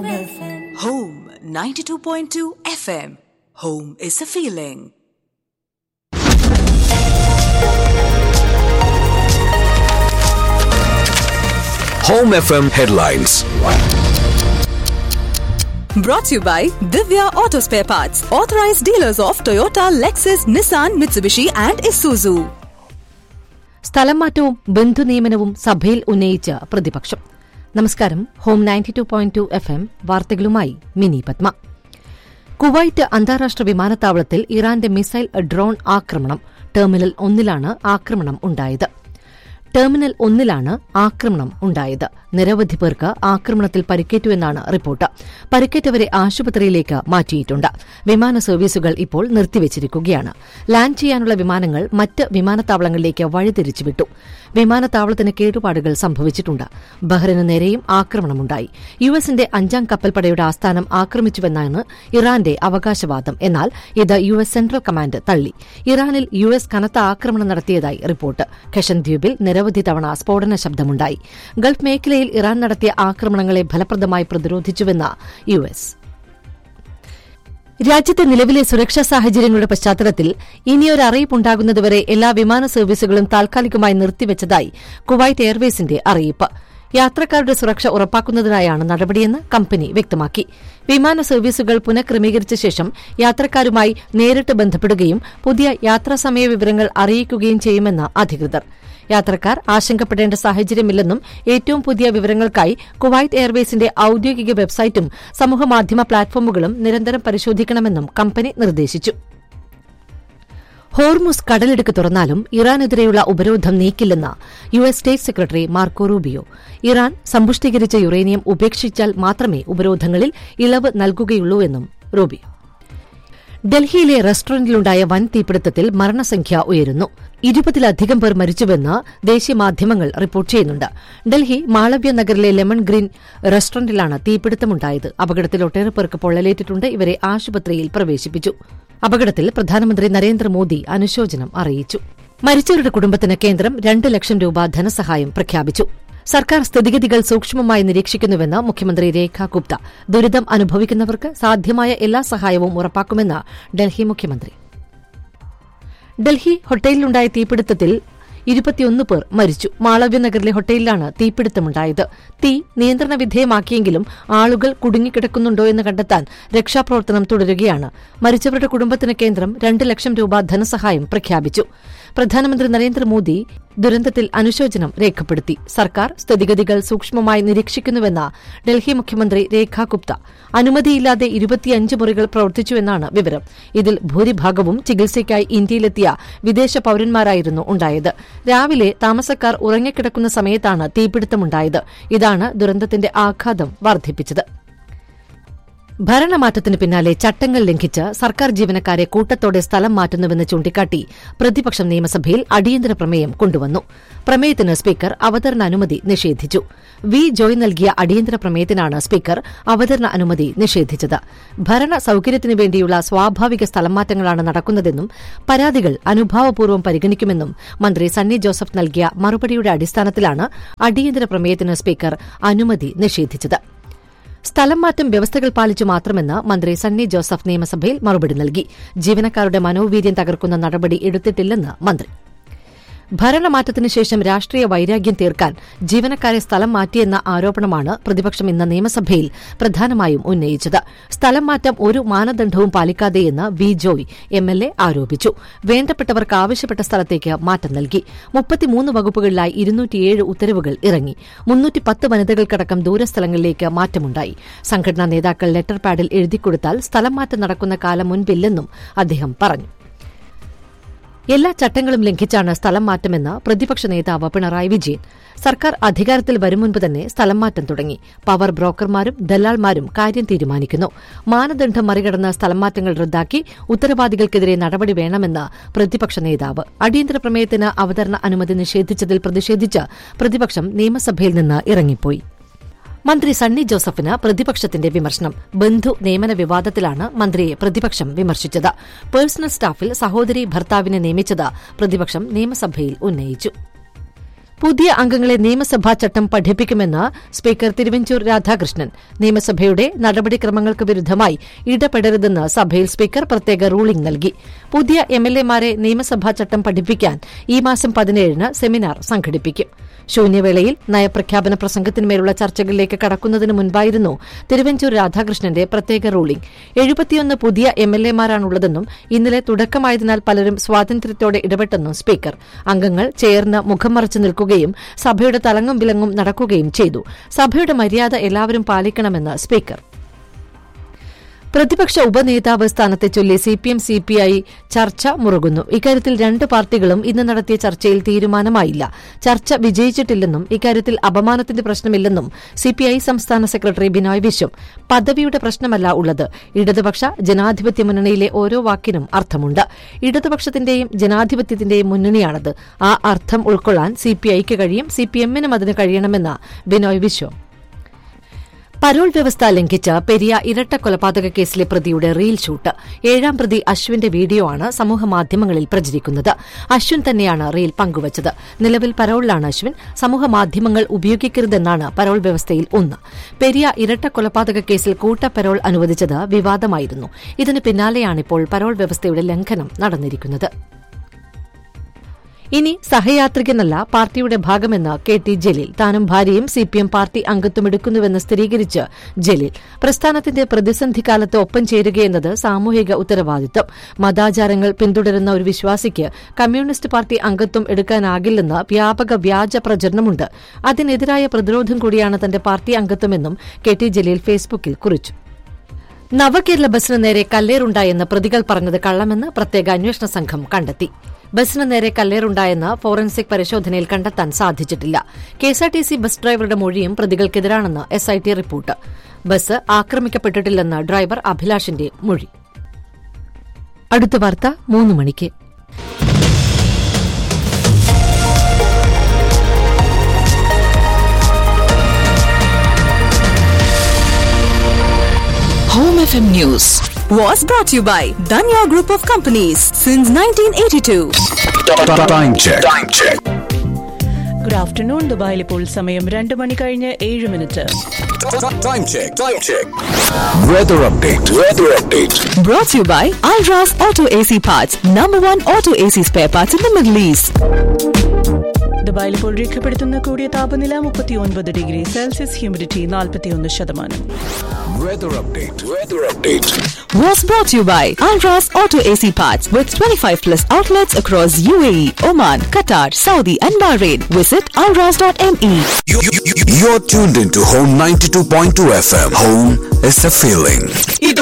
Home 92.2 FM. Home is a feeling. Home FM headlines. Brought to you by Divya Auto Spare Parts, authorized dealers of Toyota, Lexus, Nissan, Mitsubishi, and Isuzu. സ്ഥലം മാറ്റവും ബന്ധുനിയമനവും സഭയിൽ ഉന്നയിച്ച് പ്രതിപക്ഷം നമസ്കാരം home ninety two point two F M വാർത്തകളുമായി Mini Padma Kuwait അന്താരാഷ്ട്ര വിമാനത്താവളത്തിൽ ഇറാന്റെ മിസൈൽ ഡ്രോൺ ആക്രമണം ടെർമിനൽ ഒന്നിലാണ് ആക്രമണം ഉണ്ടായത് ടെർമിനൽ ഒന്നിലാണ് ആക്രമണം ഉണ്ടായത് നിരവധി പേർക്ക് ആക്രമണത്തിൽ പരിക്കേറ്റുവെന്നാണ് റിപ്പോർട്ട് പരിക്കേറ്റവരെ ആശുപത്രിയിലേക്ക് മാറ്റിയിട്ടുണ്ട് വിമാന സർവീസുകൾ ഇപ്പോൾ നിർത്തിവച്ചിരിക്കുകയാണ് ലാൻഡ് ചെയ്യാനുള്ള വിമാനങ്ങൾ മറ്റ് വിമാനത്താവളങ്ങളിലേക്ക് വഴിതിരിച്ചുവിട്ടു വിമാനത്താവളത്തിന് കേടുപാടുകൾ സംഭവിച്ചിട്ടുണ്ട് ബഹ്റിന് നേരെയും ആക്രമണമുണ്ടായി യു എസിന്റെ അഞ്ചാം കപ്പൽപ്പടയുടെ ആസ്ഥാനം ആക്രമിച്ചുവെന്നാണ് ഇറാന്റെ അവകാശവാദം എന്നാൽ ഇത് യു എസ് സെൻട്രൽ കമാൻഡ് തള്ളി ഇറാനിൽ യു എസ് കനത്ത ആക്രമണം നടത്തിയതായി റിപ്പോർട്ട് ഖഷൻ ദ്വീപിൽ നിരവധി തവണ സ്ഫോടന ശബ്ദമുണ്ടായി ഗൾഫ് മേഖലയിൽ ഇറാൻ നടത്തിയ ആക്രമണങ്ങളെ ഫലപ്രദമായി പ്രതിരോധിച്ചുവെന്ന് യു എസ് രാജ്യത്തെ നിലവിലെ സുരക്ഷാ സാഹചര്യങ്ങളുടെ പശ്ചാത്തലത്തിൽ ഇനിയൊരു അറിയിപ്പുണ്ടാകുന്നതുവരെ എല്ലാ വിമാന സർവീസുകളും താൽക്കാലികമായി നിർത്തിവച്ചതായി കുവൈറ്റ് എയർവേസിന്റെ അറിയിപ്പ് യാത്രക്കാരുടെ സുരക്ഷ ഉറപ്പാക്കുന്നതിനായാണ് നടപടിയെന്ന് കമ്പനി വ്യക്തമാക്കി വിമാന സർവീസുകൾ പുനഃക്രമീകരിച്ച ശേഷം യാത്രക്കാരുമായി നേരിട്ട് ബന്ധപ്പെടുകയും പുതിയ യാത്രാസമയ വിവരങ്ങൾ അറിയിക്കുകയും ചെയ്യുമെന്ന് അധികൃതർ യാത്രക്കാർ ആശങ്കപ്പെടേണ്ട സാഹചര്യമില്ലെന്നും ഏറ്റവും പുതിയ വിവരങ്ങൾക്കായി കുവൈറ്റ് എയർവേസിന്റെ ഔദ്യോഗിക വെബ്സൈറ്റും സമൂഹമാധ്യമ പ്ലാറ്റ്ഫോമുകളും നിരന്തരം പരിശോധിക്കണമെന്നും കമ്പനി നിർദ്ദേശിച്ചു ഹോർമുസ് കടലിടുക്ക് തുറന്നാലും ഇറാനെതിരെയുള്ള ഉപരോധം നീക്കില്ലെന്ന് U S state secretary Marco Rubio Iran സമ്പുഷ്ടീകരിച്ച യുറേനിയം ഉപേക്ഷിച്ചാൽ മാത്രമേ ഉപരോധങ്ങളിൽ ഇളവ് നൽകുകയുള്ളൂവെന്നും റൂബിയോ ഡൽഹിയിലെ റെസ്റ്റോറന്റിലുണ്ടായ വൻ തീപിടുത്തത്തിൽ മരണസംഖ്യ ഉയരുന്നു ഇരുപതിലധികം പേർ മരിച്ചുവെന്ന് ദേശീയ മാധ്യമങ്ങൾ റിപ്പോർട്ട് ചെയ്യുന്നുണ്ട് ഡൽഹി മാളവ്യ നഗറിലെ ലെമൺ ഗ്രീൻ റെസ്റ്റോറന്റിലാണ് തീപിടുത്തമുണ്ടായത് അപകടത്തിൽ ഒട്ടേറെ പേർക്ക് പൊള്ളലേറ്റിട്ടുണ്ട് ഇവരെ ആശുപത്രിയിൽ പ്രവേശിപ്പിച്ചു അപകടത്തിൽ പ്രധാനമന്ത്രി നരേന്ദ്രമോദി അനുശോചനം അറിയിച്ചു മരിച്ചവരുടെ കുടുംബത്തിന് കേന്ദ്രം രണ്ട് ലക്ഷം രൂപ ധനസഹായം പ്രഖ്യാപിച്ചു സർക്കാർ സ്ഥിതിഗതികൾ സൂക്ഷ്മമായി നിരീക്ഷിക്കുന്നുവെന്ന് മുഖ്യമന്ത്രി രേഖ ഗുപ്ത ദുരിതം അനുഭവിക്കുന്നവർക്ക് സാധ്യമായ എല്ലാ സഹായവും ഉറപ്പാക്കുമെന്ന് ഡൽഹി മുഖ്യമന്ത്രി ഡൽഹി ഹോട്ടലിലുണ്ടായ തീപിടുത്തത്തിൽ ഇരുപത്തിയൊന്ന് പേർ മരിച്ചു മാളവ്യ നഗറിലെ ഹോട്ടലിലാണ് തീപിടുത്തമുണ്ടായത് തീ നിയന്ത്രണ വിധേയമാക്കിയെങ്കിലും ആളുകൾ കുടുങ്ങിക്കിടക്കുന്നുണ്ടോ എന്ന് കണ്ടെത്താൻ രക്ഷാപ്രവർത്തനം തുടരുകയാണ് മരിച്ചവരുടെ കുടുംബത്തിന് കേന്ദ്രം രണ്ട് ലക്ഷം രൂപ ധനസഹായം പ്രഖ്യാപിച്ചു പ്രധാനമന്ത്രി നരേന്ദ്രമോദി ദുരന്തത്തിൽ അനുശോചനം രേഖപ്പെടുത്തി സർക്കാർ സ്ഥിതിഗതികൾ സൂക്ഷ്മമായി നിരീക്ഷിക്കുന്നുവെന്ന് ഡൽഹി മുഖ്യമന്ത്രി രേഖ ഗുപ്ത അനുമതിയില്ലാതെ ഇരുപത്തിയഞ്ച് മുറികൾ പ്രവർത്തിച്ചുവെന്നാണ് വിവരം ഇതിൽ ഭൂരിഭാഗവും ചികിത്സയ്ക്കായി ഇന്ത്യയിലെത്തിയ വിദേശ പൌരന്മാരായിരുന്നു ഉണ്ടായത് രാവിലെ താമസക്കാർ ഉറങ്ങിക്കിടക്കുന്ന സമയത്താണ് തീപിടുത്തമുണ്ടായത് ഇതാണ് ദുരന്തത്തിന്റെ ആഘാതം വർദ്ധിപ്പിച്ചത് ഭരണമാറ്റത്തിന് പിന്നാലെ ചട്ടങ്ങൾ ലംഘിച്ച് സർക്കാർ ജീവനക്കാരെ കൂട്ടത്തോടെ സ്ഥലം മാറ്റുന്നുവെന്ന് ചൂണ്ടിക്കാട്ടി പ്രതിപക്ഷം നിയമസഭയിൽ അടിയന്തര പ്രമേയം കൊണ്ടുവന്നു പ്രമേയത്തിന് സ്പീക്കർ അവതരണ അനുമതി നിഷേധിച്ചു വി ജോയ് നൽകിയ അടിയന്തര പ്രമേയത്തിനാണ് സ്പീക്കർ അവതരണ അനുമതി നിഷേധിച്ചത് ഭരണ സൌകര്യത്തിനു വേണ്ടിയുള്ള സ്വാഭാവിക സ്ഥലംമാറ്റങ്ങളാണ് നടക്കുന്നതെന്നും പരാതികൾ അനുഭാവപൂർവ്വം പരിഗണിക്കുമെന്നും മന്ത്രി സണ്ണി ജോസഫ് നൽകിയ മറുപടിയുടെ അടിസ്ഥാനത്തിലാണ് അടിയന്തര പ്രമേയത്തിന് സ്പീക്കർ അനുമതി നിഷേധിച്ചത് സ്ഥലം മാറ്റം വ്യവസ്ഥകൾ പാലിച്ചു മാത്രമെന്ന് മന്ത്രി സണ്ണി ജോസഫ് നിയമസഭയിൽ മറുപടി നൽകി ജീവനക്കാരുടെ മനോവീര്യം തകർക്കുന്ന നടപടി എടുത്തിട്ടില്ലെന്ന് മന്ത്രി ഭരണമാറ്റത്തിന് ശേഷം രാഷ്ട്രീയ വൈരാഗ്യം തീർക്കാൻ ജീവനക്കാരെ സ്ഥലം മാറ്റിയെന്ന ആരോപണമാണ് പ്രതിപക്ഷം ഇന്ന് നിയമസഭയിൽ പ്രധാനമായും ഉന്നയിച്ചത് സ്ഥലം മാറ്റം ഒരു മാനദണ്ഡവും പാലിക്കാതെയെന്ന് V Joy M L A ആരോപിച്ചു വേണ്ടപ്പെട്ടവർക്ക് ആവശ്യപ്പെട്ട സ്ഥലത്തേക്ക് മാറ്റം നൽകി മുപ്പത്തിമൂന്ന് വകുപ്പുകളിലായി ഇരുന്നൂറ്റിയേഴ് ഉത്തരവുകൾ ഇറങ്ങി മുന്നൂറ്റിപ്പത്ത് വനിതകൾക്കടക്കം ദൂരസ്ഥലങ്ങളിലേക്ക് മാറ്റമുണ്ടായി സംഘടനാ നേതാക്കൾ ലെറ്റർ പാഡിൽ എഴുതിക്കൊടുത്താൽ സ്ഥലം മാറ്റം നടക്കുന്ന കാലം മുൻപില്ലെന്നും അദ്ദേഹം പറഞ്ഞു എല്ലാ ചട്ടങ്ങളും ലംഘിച്ചാണ് സ്ഥലം മാറ്റമെന്ന് പ്രതിപക്ഷ നേതാവ് പിണറായി വിജയൻ സർക്കാർ അധികാരത്തിൽ വരും മുൻപ് തന്നെ സ്ഥലം മാറ്റം തുടങ്ങി പവർ ബ്രോക്കർമാരും ദല്ലാൾമാരും കാര്യം തീരുമാനിക്കുന്നു മാനദണ്ഡം മറികടന്ന് സ്ഥലം മാറ്റങ്ങൾ റദ്ദാക്കി ഉത്തരവാദികൾക്കെതിരെ നടപടി വേണമെന്ന് പ്രതിപക്ഷ നേതാവ് അടിയന്തര പ്രമേയത്തിന് അവതരണ അനുമതി നിഷേധിച്ചതിൽ പ്രതിഷേധിച്ച് പ്രതിപക്ഷം നിയമസഭയിൽ നിന്ന് ഇറങ്ങിപ്പോയി മന്ത്രി സണ്ണി ജോസഫിന് പ്രതിപക്ഷത്തിന്റെ വിമർശനം ബന്ധു നിയമന വിവാദത്തിലാണ് മന്ത്രിയെ പ്രതിപക്ഷം വിമർശിച്ചത് പേഴ്സണൽ സ്റ്റാഫിൽ സഹോദരി ഭർത്താവിനെ നിയമിച്ചത് പ്രതിപക്ഷം നിയമസഭയിൽ ഉന്നയിച്ചു പുതിയ അംഗങ്ങളെ നിയമസഭാ ചട്ടം പഠിപ്പിക്കുമെന്ന് സ്പീക്കർ തിരുവഞ്ചൂർ രാധാകൃഷ്ണൻ നിയമസഭയുടെ നടപടിക്രമങ്ങൾക്ക് വിരുദ്ധമായി ഇടപെടരുതെന്ന് സഭയിൽ സ്പീക്കർ പ്രത്യേക റൂളിംഗ് നൽകി പുതിയ എംഎൽഎമാരെ നിയമസഭാ ചട്ടം പഠിപ്പിക്കാൻ ഈ മാസം പതിനേഴിന് സെമിനാർ സംഘടിപ്പിക്കും ശൂന്യവേളയിൽ നയപ്രഖ്യാപന പ്രസംഗത്തിന്മേലുള്ള ചർച്ചകളിലേക്ക് കടക്കുന്നതിന് മുൻപായിരുന്നു തിരുവഞ്ചൂർ രാധാകൃഷ്ണന്റെ പ്രത്യേക റൂളിംഗ് എഴുപത്തിയൊന്ന് പുതിയ എംഎൽഎമാരാണുള്ളതെന്നും ഇന്നലെ തുടക്കമായതിനാൽ പലരും സ്വാതന്ത്ര്യത്തോടെ ഇടപെട്ടെന്നും സ്പീക്കർ അംഗങ്ങൾ ചേർന്ന് മുഖം മറച്ചു നിൽക്കുകയും സഭയുടെ തലങ്ങും വിലങ്ങും നടക്കുകയും ചെയ്തു സഭയുടെ മര്യാദ എല്ലാവരും പാലിക്കണമെന്ന് സ്പീക്കർ പ്രതിപക്ഷ ഉപനേതാവ് സ്ഥാനത്തെ ചൊല്ലി സിപിഎം സിപിഐ ചർച്ച മുറുകുന്നു ഇക്കാര്യത്തിൽ രണ്ട് പാർട്ടികളും ഇന്ന് നടത്തിയ ചർച്ചയിൽ തീരുമാനമായില്ല ചർച്ച വിജയിച്ചിട്ടില്ലെന്നും ഇക്കാര്യത്തിൽ അപമാനത്തിന്റെ പ്രശ്നമില്ലെന്നും സിപിഐ സംസ്ഥാന സെക്രട്ടറി ബിനോയ് വിശ്വം പദവിയുടെ പ്രശ്നമല്ല ഉള്ളത് ഇടതുപക്ഷ ജനാധിപത്യ മുന്നണിയിലെ ഓരോ വാക്കിനും അർത്ഥമുണ്ട് ഇടതുപക്ഷത്തിന്റെയും ജനാധിപത്യത്തിന്റെയും മുന്നണിയാണത് ആ അർത്ഥം ഉൾക്കൊള്ളാൻ സിപിഐക്ക് കഴിയും സിപിഎമ്മിനും അതിന് കഴിയണമെന്ന് ബിനോയ് വിശ്വം പരോൾ വ്യവസ്ഥ ലംഘിച്ച പെരിയ ഇരട്ട കൊലപാതക കേസിലെ പ്രതിയുടെ റീൽ ഷൂട്ട് ഏഴാം പ്രതി അശ്വിന്റെ വീഡിയോ ആണ് സമൂഹമാധ്യമങ്ങളിൽ പ്രചരിക്കുന്നത് അശ്വിൻ തന്നെയാണ് റീൽ പങ്കുവച്ചത് നിലവിൽ പരോളിലാണ് അശ്വിൻ സമൂഹമാധ്യമങ്ങൾ ഉപയോഗിക്കരുതെന്നാണ് പരോൾ വ്യവസ്ഥയിൽ ഒന്ന് പെരിയ ഇരട്ട കൊലപാതക കേസിൽ കൂട്ട പരോൾ അനുവദിച്ചത് വിവാദമായിരുന്നു ഇതിന് പിന്നാലെയാണിപ്പോൾ പരോൾ വ്യവസ്ഥയുടെ ലംഘനം നടന്നിരിക്കുന്നത് ഇനി സഹയാത്രികനല്ല പാർട്ടിയുടെ ഭാഗമെന്ന് കെ ടി ജലീൽ താനും ഭാര്യയും സിപിഎം പാർട്ടി അംഗത്വം എടുക്കുന്നുവെന്ന് സ്ഥിരീകരിച്ച് ജലീൽ പ്രസ്ഥാനത്തിന്റെ പ്രതിസന്ധി കാലത്ത് ഒപ്പം ചേരുകയെന്നത് സാമൂഹിക ഉത്തരവാദിത്തം മതാചാരങ്ങൾ പിന്തുടരുന്ന ഒരു വിശ്വാസിക്ക് കമ്മ്യൂണിസ്റ്റ് പാർട്ടി അംഗത്വം എടുക്കാനാകില്ലെന്ന് വ്യാപക വ്യാജ പ്രചരണമുണ്ട് അതിനെതിരായ പ്രതിരോധം കൂടിയാണ് തന്റെ പാർട്ടി അംഗത്വമെന്നും കെ ടി ജലീൽ ഫേസ്ബുക്കിൽ കുറിച്ചു നവകേരള ബസിന് നേരെ കല്ലേറുണ്ടായെന്ന് പ്രതികൾ പറഞ്ഞത് കള്ളമെന്ന് പ്രത്യേക അന്വേഷണ സംഘം കണ്ടെത്തി ബസിന് നേരെ കല്ലേറുണ്ടായെന്ന് ഫോറൻസിക് പരിശോധനയിൽ കണ്ടെത്താൻ സാധിച്ചിട്ടില്ല കെഎസ്ആർടിസി ബസ് ഡ്രൈവറുടെ മൊഴിയും പ്രതികൾക്കെതിരാണെന്ന് എസ്ഐടി റിപ്പോർട്ട് ബസ് ആക്രമിക്കപ്പെട്ടിട്ടില്ലെന്ന് ഡ്രൈവർ അഭിലാഷിന്റെ മൊഴി അടുത്ത വാർത്ത മൂന്ന് മണിക്ക് Home FM News was brought to you by Danya Group of Companies since 1982. Time check. Time check. Good afternoon ദുബായിൽ ഇപ്പോൾ സമയം രണ്ട് മണി കഴിഞ്ഞ് ഏഴ് minute Time check. Time check. Weather update. Weather update. Brought to you by Alras Auto AC Parts, number one auto AC spare parts in the Middle East. ദുബായിൽ ഇപ്പോൾ രേഖപ്പെടുത്തുന്ന കൂടിയ താപനില മുപ്പത്തി ഒൻപത് ഡിഗ്രി സെൽഷ്യസ് ഹ്യൂമിഡിറ്റി നാൽപ്പത്തിയൊന്ന് ശതമാനം Weather update. Weather update. Was brought to you by Alras Auto AC Parts with 25 plus outlets across UAE, Oman, Qatar, Saudi, and Bahrain. Visit alras.me. You, you, you, you're tuned into Home 92.2 FM. Home is a feeling.